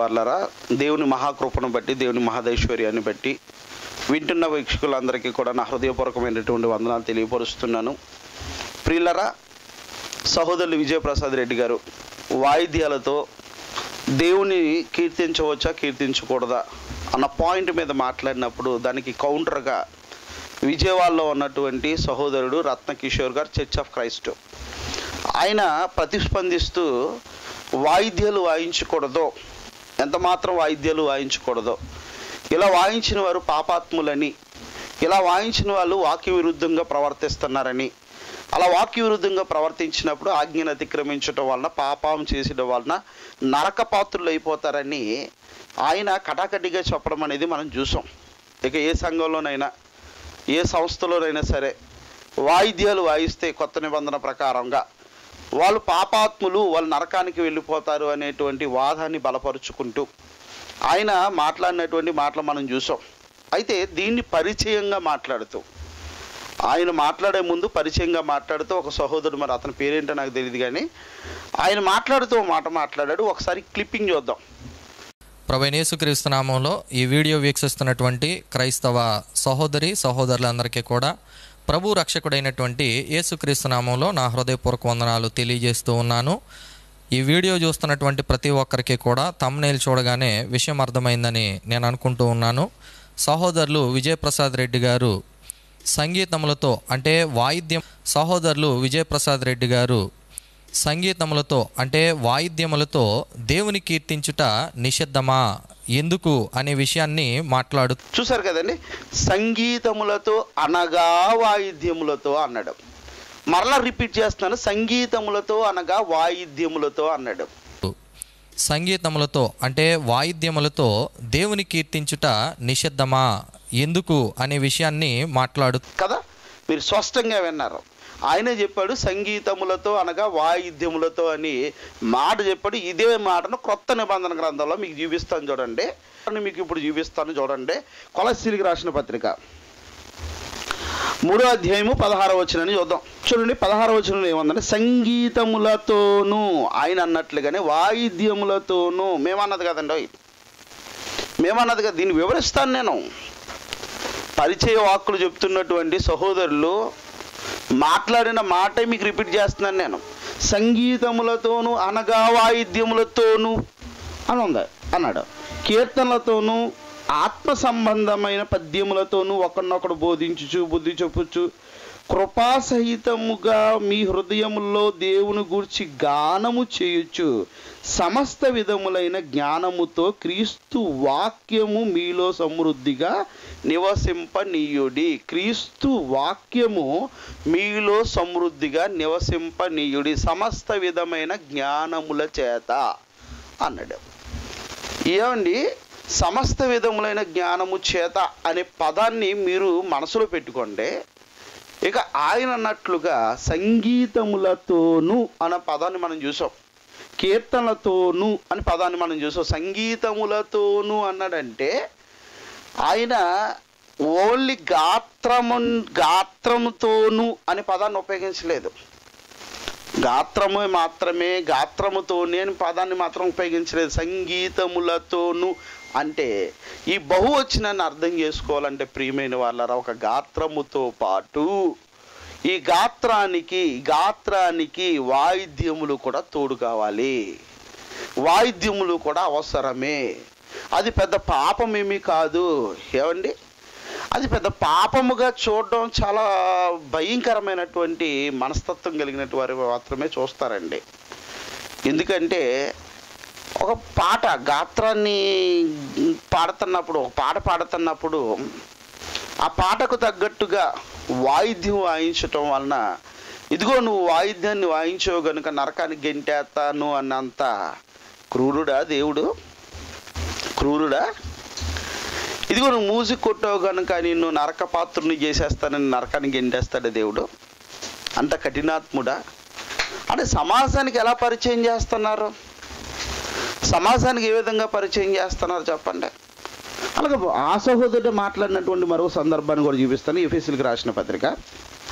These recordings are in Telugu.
వాళ్ళరా దేవుని మహాకృపను బట్టి దేవుని మహాదైశ్వర్యాన్ని బట్టి వింటున్న వీక్షకులందరికీ కూడా నా హృదయపూర్వకమైనటువంటి వందనాలు తెలియపరుస్తున్నాను ప్రియులరా సహోదరులు విజయప్రసాద్ రెడ్డి గారు వాయిద్యాలతో దేవుని కీర్తించవచ్చా కీర్తించకూడదా అన్న పాయింట్ మీద మాట్లాడినప్పుడు దానికి కౌంటర్గా విజయవాడలో ఉన్నటువంటి సహోదరుడు రత్నకిషోర్ గారు చర్చ్ ఆఫ్ క్రైస్ట్ ఆయన ప్రతిస్పందిస్తూ వాయిద్యాలు వాయించకూడదు ఎంత మాత్రం వాయిద్యాలు వాయించకూడదు ఇలా వాయించిన వారు పాపాత్ములని ఇలా వాయించిన వాళ్ళు వాక్య విరుద్ధంగా ప్రవర్తిస్తున్నారని అలా వాక్య విరుద్ధంగా ప్రవర్తించినప్పుడు ఆజ్ఞను అతిక్రమించడం వలన పాపం చేసడం వలన నరక పాత్రులు అయిపోతారని ఆయన కటాకటిగా చెప్పడం అనేది మనం చూసాం ఇక ఏ సంఘంలోనైనా ఏ సంస్థలోనైనా సరే వాయిద్యాలు వాయిస్తే కొత్త నిబంధన ప్రకారంగా వాళ్ళు పాపాత్ములు వాళ్ళు నరకానికి వెళ్ళిపోతారు అనేటువంటి వాదాన్ని బలపరుచుకుంటూ ఆయన మాట్లాడినటువంటి మాటలు మనం చూసాం అయితే దీన్ని పరిచయంగా మాట్లాడుతూ ఆయన మాట్లాడే ముందు పరిచయంగా మాట్లాడుతూ ఒక సహోదరుడు మరి అతని పేరేంటో నాకు తెలియదు కానీ ఆయన మాట్లాడుతూ ఒక మాట మాట్లాడాడు ఒకసారి క్లిప్పింగ్ చూద్దాం ప్రభైనేసుక్రీస్తు నామంలో ఈ వీడియో వీక్షిస్తున్నటువంటి క్రైస్తవ సహోదరి సహోదరులందరికీ కూడా ప్రభు రక్షకుడైనటువంటి యేసుక్రీస్తు నామంలో నా హృదయపూర్వక వందనాలు తెలియజేస్తూ ఉన్నాను ఈ వీడియో చూస్తున్నటువంటి ప్రతి ఒక్కరికి కూడా తమ్నేల్ చూడగానే విషయం అర్థమైందని నేను అనుకుంటూ ఉన్నాను సహోదరులు విజయప్రసాద్ రెడ్డి గారు సంగీతములతో అంటే వాయిద్యం సహోదరులు విజయప్రసాద్ రెడ్డి గారు సంగీతములతో అంటే వాయిద్యములతో దేవుని కీర్తించుట నిషిద్ధమా ఎందుకు అనే విషయాన్ని మాట్లాడు చూసారు కదండి సంగీతములతో అనగా వాయిద్యములతో అన్నాడు మరలా రిపీట్ చేస్తున్నాను సంగీతములతో అనగా వాయిద్యములతో అన్నాడు సంగీతములతో అంటే వాయిద్యములతో దేవుని కీర్తించుట నిషిద్ధమా ఎందుకు అనే విషయాన్ని మాట్లాడు కదా మీరు స్పష్టంగా విన్నారు ఆయనే చెప్పాడు సంగీతములతో అనగా వాయిద్యములతో అని మాట చెప్పాడు ఇదే మాటను కొత్త నిబంధన గ్రంథంలో మీకు చూపిస్తాను చూడండి మీకు ఇప్పుడు చూపిస్తాను చూడండి కొలసీలికి రాసిన పత్రిక మూడో అధ్యాయము పదహార వచనని చూద్దాం చూడండి పదహార వచనంలో ఏముందంటే సంగీతములతోనూ ఆయన అన్నట్లుగానే వాయిద్యములతోనూ మేమన్నది కదండి ఓయ్. మేమన్నది కదా దీన్ని వివరిస్తాను నేను పరిచయ వాక్కులు చెప్తున్నటువంటి సహోదరులు మాట్లాడిన మాటే మీకు రిపీట్ చేస్తున్నాను నేను సంగీతములతోనూ అనగా వాయిద్యములతోనూ అని ఉంది అన్నాడు కీర్తనలతోనూ ఆత్మ సంబంధమైన పద్యములతోనూ ఒకరినొకడు బోధించుచు బుద్ధి చెప్పుచు కృపాసహితముగా మీ హృదయముల్లో దేవుని గూర్చి గానము చేయొచ్చు సమస్త విధములైన జ్ఞానముతో క్రీస్తు వాక్యము మీలో సమృద్ధిగా నివసింపనీయుడి క్రీస్తు వాక్యము మీలో సమృద్ధిగా నివసింపనీయుడి సమస్త విధమైన జ్ఞానముల చేత అన్నాడు ఏమండి సమస్త విధములైన జ్ఞానము చేత అనే పదాన్ని మీరు మనసులో పెట్టుకోండి ఇక ఆయన అన్నట్లుగా సంగీతములతోనూ అన్న పదాన్ని మనం చూసాం కీర్తనలతోనూ అని పదాన్ని మనం చూసాం సంగీతములతోనూ అన్నాడంటే ఆయన ఓన్లీ గాత్రము గాత్రముతోనూ అనే పదాన్ని ఉపయోగించలేదు గాత్రము మాత్రమే గాత్రముతోనే అని పదాన్ని మాత్రం ఉపయోగించలేదు సంగీతములతోను అంటే ఈ బహువచనాన్ని అర్థం చేసుకోవాలంటే ప్రియమైన వాళ్ళరా ఒక గాత్రముతో పాటు ఈ గాత్రానికి గాత్రానికి వాయిద్యములు కూడా తోడు కావాలి వాయిద్యములు కూడా అవసరమే అది పెద్ద పాపమేమీ కాదు ఏమండి అది పెద్ద పాపముగా చూడడం చాలా భయంకరమైనటువంటి మనస్తత్వం కలిగినటువంటి వారు మాత్రమే చూస్తారండి ఎందుకంటే ఒక పాట గాత్రాన్ని పాడుతున్నప్పుడు ఒక పాట పాడుతున్నప్పుడు ఆ పాటకు తగ్గట్టుగా వాయిద్యం వాయించటం వలన ఇదిగో నువ్వు వాయిద్యాన్ని వాయించావు గనుక నరకానికి గెంటేస్తాను అన్నంత క్రూరుడా దేవుడు క్రూరుడా ఇదిగో నువ్వు మ్యూజిక్ కొట్టావు కనుక నిన్ను నరక పాత్రుని చేసేస్తానని నరకానికి గెంటేస్తాడు దేవుడు అంత కఠినాత్ముడా అంటే సమాజానికి ఎలా పరిచయం చేస్తున్నారు సమాజానికి ఏ విధంగా పరిచయం చేస్తున్నారు చెప్పండి అలాగే ఆ సహోదరుడు మాట్లాడినటువంటి మరో సందర్భాన్ని కూడా చూపిస్తాను ఎఫీసీలకు రాసిన పత్రిక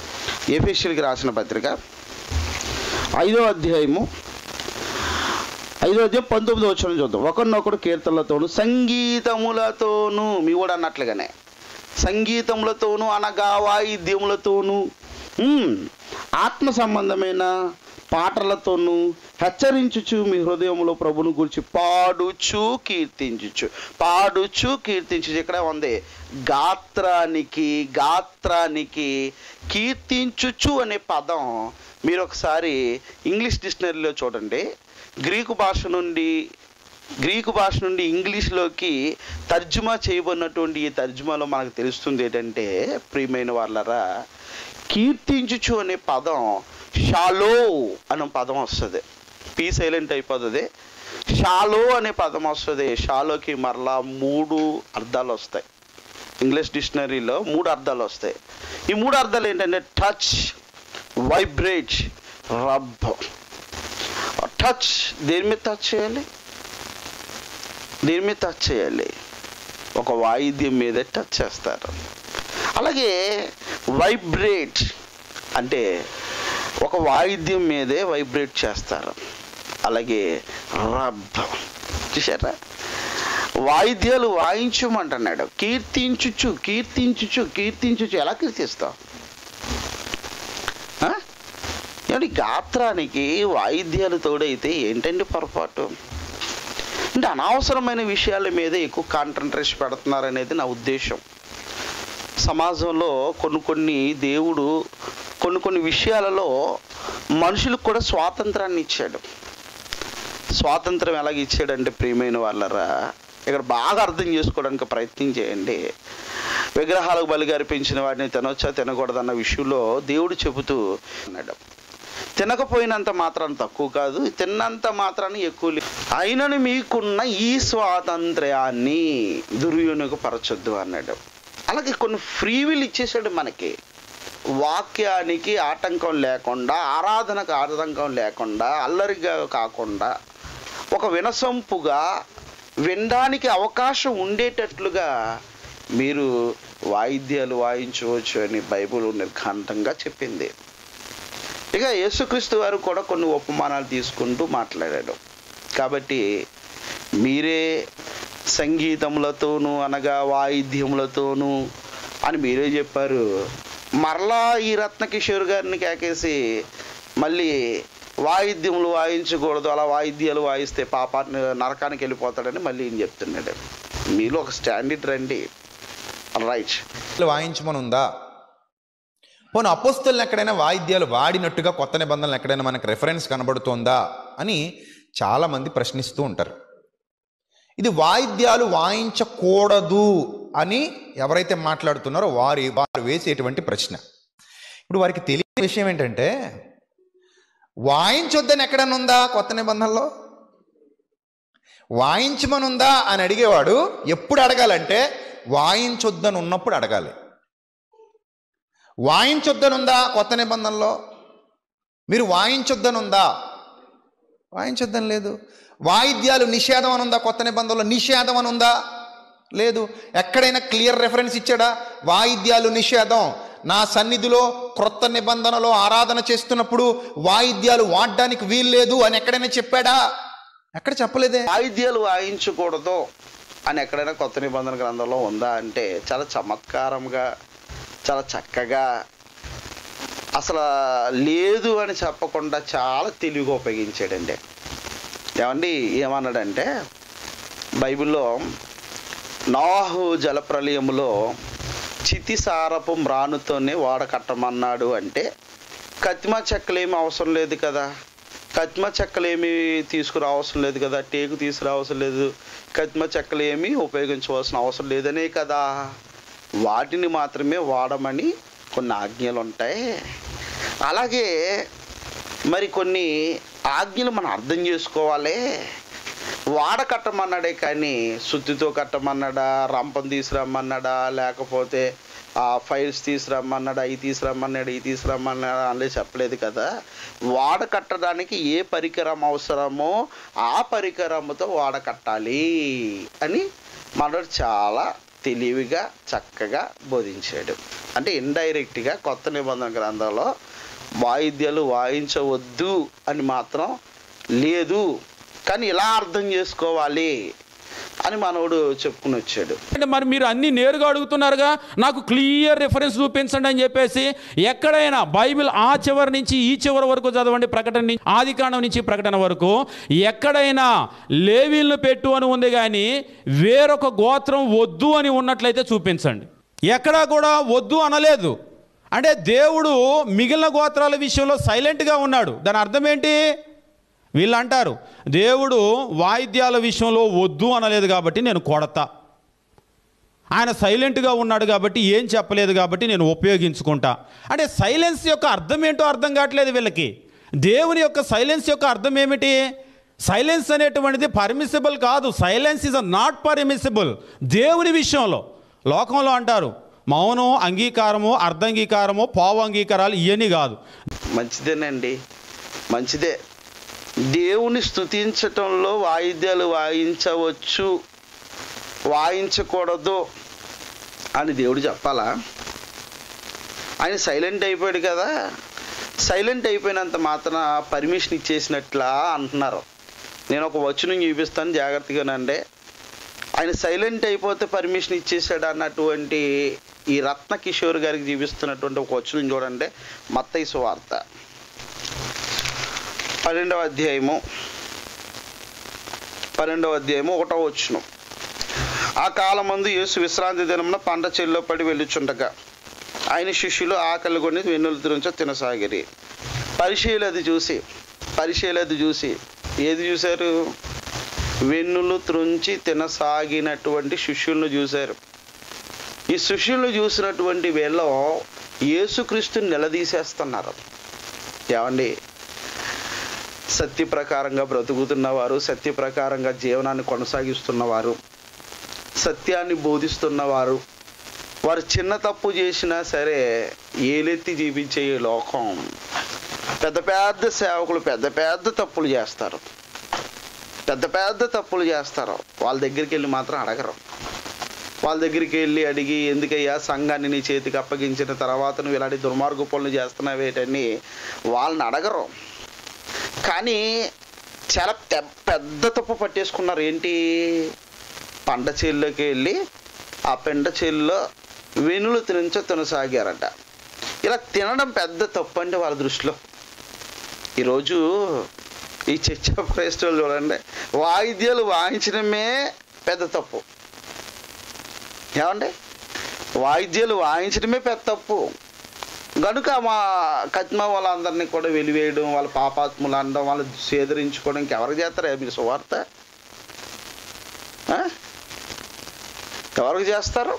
ఎఫీసీలకు రాసిన పత్రిక ఐదో అధ్యాయము ఐదో అధ్యాయం పంతొమ్మిది వచ్చిన చూద్దాం ఒకరినొకడు కీర్తనలతోను సంగీతములతోను మీ కూడా అన్నట్లుగానే సంగీతములతోను అనగా వాయిద్యములతోను ఉమ్, ఆత్మ సంబంధమైన పాటలతోను హెచ్చరించుచు మీ హృదయంలో ప్రభును గురించి పాడుచు కీర్తించుచు పాడుచు కీర్తించుచు ఇక్కడ ఉంది గాత్రానికి గాత్రానికి కీర్తించుచు అనే పదం మీరు ఒకసారి ఇంగ్లీష్ డిక్షనరీలో చూడండి గ్రీకు భాష నుండి గ్రీకు భాష నుండి ఇంగ్లీష్లోకి తర్జుమా చేయబడినటువంటి ఈ తర్జుమాలో మనకు తెలుస్తుంది ఏంటంటే ప్రియమైన వాళ్ళరా కీర్తించుచు అనే పదం షాలో అనే పదం వస్తుంది పీ సైలెంట్ అయిపోతుంది షాలో అనే పదం వస్తుంది షాలోకి మరలా మూడు అర్థాలు వస్తాయి ఇంగ్లీష్ డిక్షనరీలో మూడు అర్థాలు వస్తాయి ఈ మూడు అర్థాలు ఏంటంటే టచ్ వైబ్రేట్ రబ్ టచ్ దేని మీద టచ్ చేయాలి దేని మీద టచ్ చేయాలి ఒక వాయిద్యం మీద టచ్ చేస్తారు అలాగే వైబ్రేట్ అంటే ఒక వాయిద్యం మీదే వైబ్రేట్ చేస్తారు అలాగే రబ్ చూసారా వాయిద్యాలు వాయించమంటున్నాడు కీర్తించుచు కీర్తించుచు కీర్తించుచు ఎలా కీర్తిస్తావు ఆ? ఏమండి గాత్రానికి వాయిద్యాలు తోడైతే ఏంటండి పొరపాటు అంటే అనవసరమైన విషయాల మీద ఎక్కువ కాన్సన్ట్రేషన్ పెడుతున్నారనేది నా ఉద్దేశం సమాజంలో కొన్ని కొన్ని దేవుడు కొన్ని కొన్ని విషయాలలో మనుషులకు కూడా స్వాతంత్రాన్ని ఇచ్చాడు స్వాతంత్రం ఎలాగ ఇచ్చాడంటే ప్రియమైన వాళ్ళరా ఇక్కడ బాగా అర్థం చేసుకోవడానికి ప్రయత్నం చేయండి విగ్రహాలకు బలిగా అర్పించిన వాటిని తినొచ్చా తినకూడదన్న విషయంలో దేవుడు చెబుతూ అన్నాడు తినకపోయినంత మాత్రం తక్కువ కాదు తిన్నంత మాత్రాన్ని ఎక్కువ లేదు అయినను మీకున్న ఈ స్వాతంత్ర్యాన్ని దుర్వినియోగపరచొద్దు అన్నాడు అలాగే కొన్ని ఫ్రీవిల్ ఇచ్చేసాడు మనకి వాక్యానికి ఆటంకం లేకుండా ఆరాధనకు ఆటంకం లేకుండా అల్లరిగా కాకుండా ఒక వినసొంపుగా వినడానికి అవకాశం ఉండేటట్లుగా మీరు వాయిద్యాలు వాయించవచ్చు అని బైబిల్ నిర్ఘాంతంగా చెప్పింది ఇక యేసుక్రీస్తు వారు కూడా కొన్ని ఉపమానాలు తీసుకుంటూ మాట్లాడాడు కాబట్టి మీరే సంగీతములతోనూ అనగా వాయిద్యములతోనూ అని మీరే చెప్పారు మరలా ఈ రత్నకిషోర్ గారిని కేకేసి మళ్ళీ వాయిద్యములు వాయించకూడదు అలా వాయిద్యాలు వాయిస్తే పాపాన్ని నరకానికి వెళ్ళిపోతాడని మళ్ళీ ఈయన చెప్తున్నాడు మీలో ఒక స్టాండర్డ్ రండి రైట్ వాయించమని ఉందా పోనీ అపోస్తులను ఎక్కడైనా వాయిద్యాలు వాడినట్టుగా కొత్త నిబంధనలు ఎక్కడైనా మనకు రెఫరెన్స్ కనబడుతోందా అని చాలామంది ప్రశ్నిస్తూ ఉంటారు ఇది వాయిద్యాలు వాయించకూడదు అని ఎవరైతే మాట్లాడుతున్నారో వారి వారు వేసేటువంటి ప్రశ్న ఇప్పుడు వారికి తెలియని విషయం ఏంటంటే వాయించొద్దని ఎక్కడైనా ఉందా కొత్త నిబంధనలో వాయించమనుందా అని అడిగేవాడు ఎప్పుడు అడగాలంటే వాయించొద్దని ఉన్నప్పుడు అడగాలి వాయించొద్దనుందా కొత్త నిబంధనలో మీరు వాయించొద్దనుందా వాయించొద్దని లేదు వాయిద్యాలు నిషేధం అని ఉందా కొత్త నిబంధనలో నిషేధం అని ఉందా లేదు ఎక్కడైనా క్లియర్ రెఫరెన్స్ ఇచ్చాడా వాయిద్యాలు నిషేధం నా సన్నిధిలో క్రొత్త నిబంధనలో ఆరాధన చేస్తున్నప్పుడు వాయిద్యాలు వాడడానికి వీల్లేదు అని ఎక్కడైనా చెప్పాడా ఎక్కడ చెప్పలేదే వాయిద్యాలు వాయించకూడదు అని ఎక్కడైనా కొత్త నిబంధన గ్రంథంలో ఉందా అంటే చాలా చమత్కారంగా చాలా చక్కగా అసలు లేదు అని చెప్పకుండా చాలా తెలివిగా ఉపయోగించాడండి ఏమండి ఏమన్నాడంటే బైబిల్లో నోహు జలప్రలయములో చితిసారపు మ్రానుతోనే వాడ కట్టమన్నాడు అంటే కత్తిమ చెక్కలేమి అవసరం లేదు కదా కత్తిమ చెక్కలేమి తీసుకురా అవసరం లేదు కదా టేకు తీసుకురావసరం లేదు కత్తిమ చెక్కలేమి ఉపయోగించవలసిన అవసరం లేదనే కదా వాటిని మాత్రమే వాడమని కొన్ని ఆజ్ఞలు ఉంటాయి అలాగే మరి కొన్ని ఆజ్ఞలు మనం అర్థం చేసుకోవాలి వాడ కట్టమన్నాడే కానీ సుత్తితో కట్టమన్నాడా రంపం తీసుకురమ్మన్నాడా లేకపోతే ఆ ఫైల్స్ తీసుకురమ్మన్నాడా అవి తీసుకురమ్మన్నాడు ఇవి తీసుకురమ్మన్నాడా అనేది చెప్పలేదు కదా వాడ కట్టడానికి ఏ పరికరం అవసరమో ఆ పరికరముతో వాడ కట్టాలి అని మనడు చాలా తెలివిగా చక్కగా బోధించాడు అంటే ఇండైరెక్ట్గా కొత్త నిబంధన గ్రంథంలో వాయిద్యాలు వాయించవద్దు అని మాత్రం లేదు కానీ ఇలా అర్థం చేసుకోవాలి అని మనోడు చెప్పుకుని వచ్చాడు అంటే మరి మీరు అన్ని నేరుగా అడుగుతున్నారుగా నాకు క్లియర్ రిఫరెన్స్ చూపించండి అని చెప్పేసి ఎక్కడైనా బైబిల్ ఆ చివరి నుంచి ఈ చివరి వరకు చదవండి ప్రకటన నుంచి ఆది కాండం నుంచి ప్రకటన వరకు ఎక్కడైనా లేవీలను పెట్టు అని ఉంది కానీ వేరొక గోత్రం వద్దు అని ఉన్నట్లయితే చూపించండి ఎక్కడా కూడా వద్దు అనలేదు అంటే దేవుడు మిగిలిన గోత్రాల విషయంలో సైలెంట్గా ఉన్నాడు దాని అర్థం ఏంటి వీళ్ళు అంటారు దేవుడు వాయిద్యాల విషయంలో వద్దు అనలేదు కాబట్టి నేను కొడతా ఆయన సైలెంట్గా ఉన్నాడు కాబట్టి ఏం చెప్పలేదు కాబట్టి నేను ఉపయోగించుకుంటా అంటే సైలెన్స్ యొక్క అర్థం ఏంటో అర్థం కావట్లేదు వీళ్ళకి దేవుని యొక్క సైలెన్స్ యొక్క అర్థం ఏమిటి సైలెన్స్ అనేటువంటిది పర్మిసిబుల్ కాదు silence is a not permissible దేవుని విషయంలో లోకంలో అంటారు మౌనం అంగీకారము అర్ధంగీకారము పావు అంగీకారాలు ఇవన్నీ కాదు మంచిదేనండి మంచిదే దేవుని స్తుతించటంలో వాయిద్యాలు వాయించవచ్చు వాయించకూడదు అని దేవుడు చెప్పాలా ఆయన సైలెంట్ అయిపోయాడు కదా సైలెంట్ అయిపోయినంత మాత్రాన పర్మిషన్ ఇచ్చేసినట్లా అంటున్నారు నేను ఒక వచనం చూపిస్తాను జాగ్రత్తగానండి ఆయన సైలెంట్ అయిపోతే పర్మిషన్ ఇచ్చేసాడు అన్నటువంటి ఈ రత్న కిషోర్ గారికి చూపిస్తున్నటువంటి ఒక వచనం చూడండి మత్తయి సువార్త పన్నెండవ అధ్యాయము పన్నెండవ అధ్యాయము ఒకటో వచ్చును ఆ కాలమందు యేసు విశ్రాంతి దినమున పంట చెల్లో పడి వెళ్ళుచుండగా ఆయన శిష్యులు ఆకలి కొని వెన్నుల తురించి తినసాగిరి పరిశీలి అది చూసి పరిశీలి అది చూసి ఏది చూశారు వెన్నులు త్రుంచి తినసాగినటువంటి శిష్యులను చూశారు ఈ శిష్యులను చూసినటువంటి వీళ్ళు యేసుక్రీస్తుని నిలదీసేస్తున్నారు ఏమండి సత్య ప్రకారంగా బ్రతుకుతున్నవారు సత్య ప్రకారంగా జీవనాన్ని కొనసాగిస్తున్నవారు సత్యాన్ని బోధిస్తున్నవారు వారు చిన్న తప్పు చేసినా సరే ఏలెత్తి జీవించే ఈ లోకం పెద్ద పెద్ద సేవకులు పెద్ద పెద్ద తప్పులు చేస్తారు పెద్ద పెద్ద తప్పులు చేస్తారు వాళ్ళ దగ్గరికి వెళ్ళి మాత్రం అడగరు వాళ్ళ దగ్గరికి వెళ్ళి అడిగి ఎందుకయ్యా సంఘాన్ని నీ చేతికి అప్పగించిన తర్వాత నువ్వు ఇలాంటి దుర్మార్గ పనులు చేస్తున్నావేటని వాళ్ళని అడగరు కానీ చాలా పె- పెద్ద తప్పు పట్టేసుకున్నారు ఏంటి పంట చేల్లోకి వెళ్ళి ఆ పెంట చేల్లో వెనులు తినచో తినసాగారట ఇలా తినడం పెద్ద తప్పు అండి వాళ్ళ దృష్టిలో ఈరోజు ఈ చర్చ క్రైస్తవులు చూడండి వాయిద్యాలు వాయించడమే పెద్ద తప్పు ఏమండి వాయిద్యాలు వాయించడమే పెద్ద తప్పు కనుక మా కత్మ వాళ్ళందరినీ కూడా వెలివేయడం వాళ్ళ పాపాత్ములు అనడం వాళ్ళు సేదరించుకోవడం ఇంకెవరికి చేస్తారా మీరు సువార్త ఆ? ఎవరికి చేస్తారు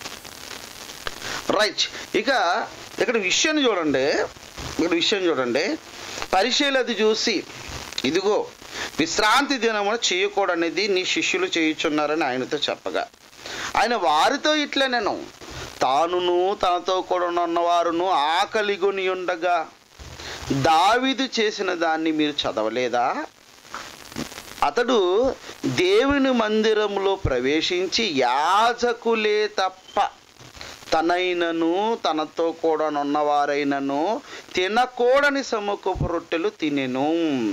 రైట్ ఇక ఇక్కడ విషయాన్ని చూడండి ఇక్కడ విషయం చూడండి పరిశీలి అది చూసి ఇదిగో విశ్రాంతి దినమున చేయకూడనిది నీ శిష్యులు చేయుచున్నారని ఆయనతో చెప్పగా ఆయన వారితో ఇట్లా నేను తానును తనతో కూడా ఉన్నవారును ఆకలిగొని ఉండగా దావీదు చేసిన దాన్ని మీరు చదవలేదా అతడు దేవుని మందిరంలో ప్రవేశించి యాజకులే తప్ప తనైనను తనతో కూడా ఉన్నవారైనను తినకూడని సముఖపు రొట్టెలు తినెను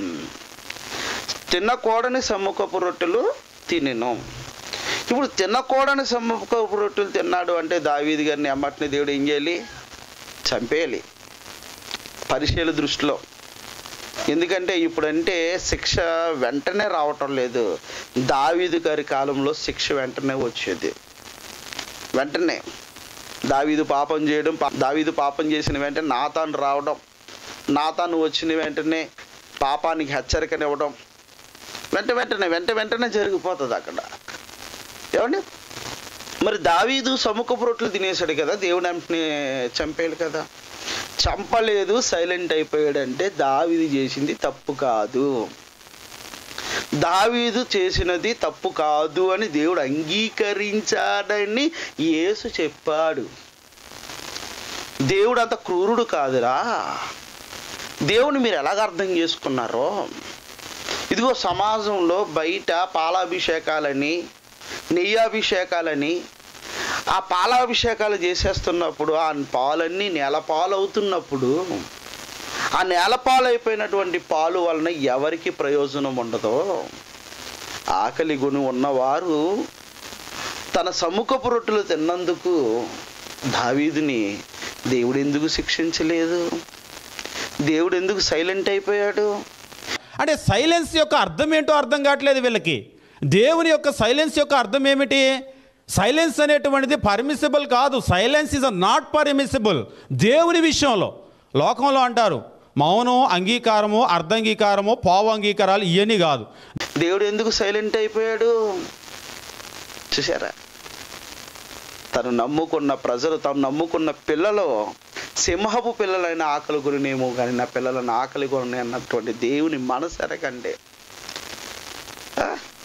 తినకూడని సముఖపు రొట్టెలు తినెను ఇప్పుడు తినకూడని సముఖపు రొట్టెలు తిన్నాడు అంటే దావీది గారిని అమ్మటిని దేవుడు ఏం చేయాలి చంపేయాలి పరిశీల దృష్టిలో ఎందుకంటే ఇప్పుడంటే శిక్ష వెంటనే రావటం లేదు దావీదు గారి కాలంలో శిక్ష వెంటనే వచ్చేది వెంటనే దావీదు పాపం చేయడం పా- దావీదు పాపం చేసిన వెంటనే నాతాను రావడం నాతాను వచ్చిన వెంటనే పాపానికి హెచ్చరికనివ్వడం వెంట వెంటనే వెంట వెంటనే జరిగిపోతుంది అక్కడ ఏమండి మరి దావీదు సముఖపు రొట్టెలు తినేశాడు కదా దేవుడు వెంటనే చంపేయాడు కదా చంపలేదు సైలెంట్ అయిపోయాడంటే దావీదు చేసింది తప్పు కాదు దావీదు చేసినది తప్పు కాదు అని దేవుడు అంగీకరించాడని యేసు చెప్పాడు దేవుడు అంత క్రూరుడు కాదురా దేవుని మీరు ఎలాగ అర్థం చేసుకున్నారో ఇదిగో సమాజంలో బయట పాలాభిషేకాలని నెయ్యాభిషేకాలని ఆ పాలాభిషేకాలు చేసేస్తున్నప్పుడు ఆ పాలన్నీ నేలపాలు అవుతున్నప్పుడు ఆ నేలపాలైపోయినటువంటి పాలు వలన ఎవరికి ప్రయోజనం ఉండదో ఆకలి గుణి ఉన్నవారు తన సముఖపు రొట్టెలు తిన్నందుకు దావీదుని దేవుడు ఎందుకు శిక్షించలేదు దేవుడు ఎందుకు సైలెంట్ అయిపోయాడు అంటే సైలెన్స్ యొక్క అర్థం ఏంటో అర్థం కావట్లేదు వీళ్ళకి దేవుని యొక్క సైలెన్స్ యొక్క అర్థం ఏమిటి సైలెన్స్ అనేటువంటిది పర్మిసిబుల్ కాదు సైలెన్స్ ఇస్ నాట్ పర్మిసిబుల్ దేవుని విషయంలో లోకంలో అంటారు మౌనం అంగీకారము అర్ధంగీకారము పావు అంగీకారాలు ఇవన్నీ కాదు దేవుడు ఎందుకు సైలెంట్ అయిపోయాడు చూసారా తను నమ్ముకున్న ప్రజలు తను నమ్ముకున్న పిల్లలు సింహపు పిల్లలైన ఆకలి గురినేమో కానీ నా పిల్లలను ఆకలి గురిని అన్నటువంటి దేవుని మనసు ఎరగండి ఆ?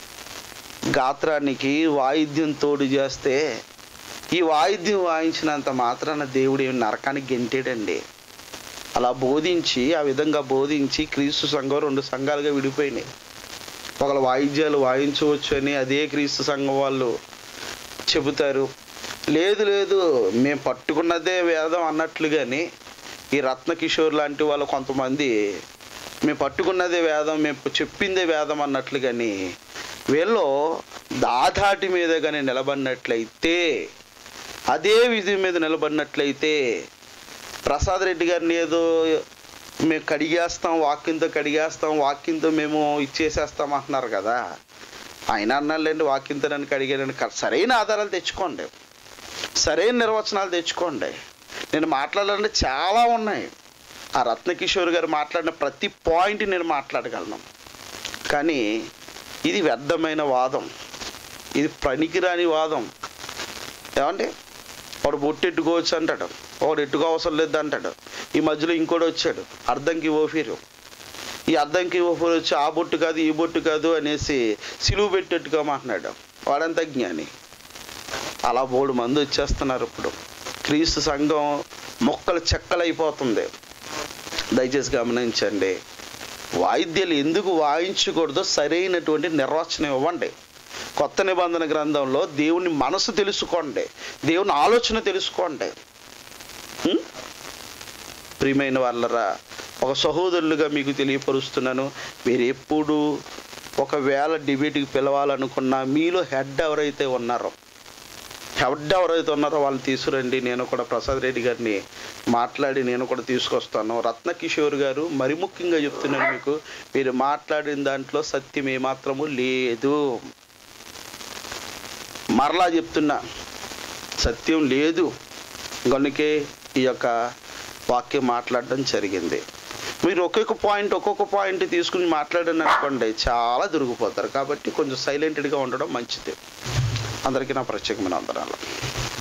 గాత్రానికి వాయిద్యం తోడు చేస్తే ఈ వాయిద్యం వాయించినంత మాత్రాన దేవుడు ఏమి నరకానికి గెంటాడండి అలా బోధించి ఆ విధంగా బోధించి క్రీస్తు సంఘం రెండు సంఘాలుగా విడిపోయినాయి ఒకళ్ళ వాయిద్యాలు వాయించవచ్చు అని అదే క్రీస్తు సంఘం వాళ్ళు చెబుతారు లేదు లేదు మేము పట్టుకున్నదే వేదం అన్నట్లుగాని ఈ రత్నకిషోర్ లాంటి వాళ్ళు కొంతమంది మేము పట్టుకున్నదే వేదం మేము చెప్పిందే వేదం అన్నట్లుగాని వీళ్ళు దాధాటి మీద కానీ నిలబడినట్లయితే అదే విధి మీద నిలబడినట్లయితే ప్రసాద్ రెడ్డి గారిని ఏదో మేము కడిగేస్తాం వాక్యంతో కడిగేస్తాం వాక్యంతో మేము ఇచ్చేసేస్తాం అంటున్నారు కదా ఆయన అన్నాళ్ళండి వాక్యంతో నన్ను కడిగానని క- సరైన ఆధారాలు తెచ్చుకోండి సరైన నిర్వచనాలు తెచ్చుకోండి నేను మాట్లాడాలంటే చాలా ఉన్నాయి ఆ రత్నకిషోర్ గారు మాట్లాడిన ప్రతి పాయింట్ నేను మాట్లాడగలను కానీ ఇది వ్యర్థమైన వాదం ఇది పనికిరాని వాదం ఏమండి వాడు బొట్టెట్టుకోవచ్చు అంటాడు వాడు ఎట్టుకో అవసరం లేదు అంటాడు ఈ మధ్యలో ఇంకోటి వచ్చాడు అర్ధంకి ఓఫీరు ఈ అర్ధంకి ఓఫీరు వచ్చి ఆ బొట్టు కాదు ఈ బొట్టు కాదు అనేసి సిలువు పెట్టెట్టుకోమంటున్నాడు వాడంత జ్ఞాని అలా మూడు మంది వచ్చేస్తున్నారు ఇప్పుడు క్రీస్తు సంఘం మొక్కలు చెక్కలైపోతుంది దయచేసి గమనించండి వాయిద్యాలు ఎందుకు వాయించకూడదో సరైనటువంటి నిర్వచనం ఇవ్వండి కొత్త నిబంధన గ్రంథంలో దేవుని మనసు తెలుసుకోండి దేవుని ఆలోచన తెలుసుకోండి ఉం? ప్రియమైన వాళ్ళరా ఒక సహోదరులుగా మీకు తెలియపరుస్తున్నాను మీరు ఎప్పుడు ఒకవేళ డిబేట్కి పిలవాలనుకున్నా మీలో హెడ్ ఎవరైతే ఉన్నారో హెడ్ ఎవరైతే ఉన్నారో వాళ్ళని తీసుకురండి నేను కూడా ప్రసాద్ రెడ్డి గారిని మాట్లాడి నేను కూడా తీసుకొస్తాను రత్నకిషోర్ గారు మరి ముఖ్యంగా చెప్తున్నాను మీకు మీరు మాట్లాడిన దాంట్లో సత్యం ఏమాత్రము లేదు మరలా చెప్తున్నా సత్యం లేదు కనుకే ఈ యొక్క వాక్యం మాట్లాడడం జరిగింది మీరు ఒక్కొక్క పాయింట్ ఒక్కొక్క పాయింట్ తీసుకుని మాట్లాడని అనుకోండి చాలా దొరికిపోతారు కాబట్టి కొంచెం సైలెంటెడ్గా ఉండడం మంచిది అందరికీ నా ప్రత్యేకమైన వందనాలు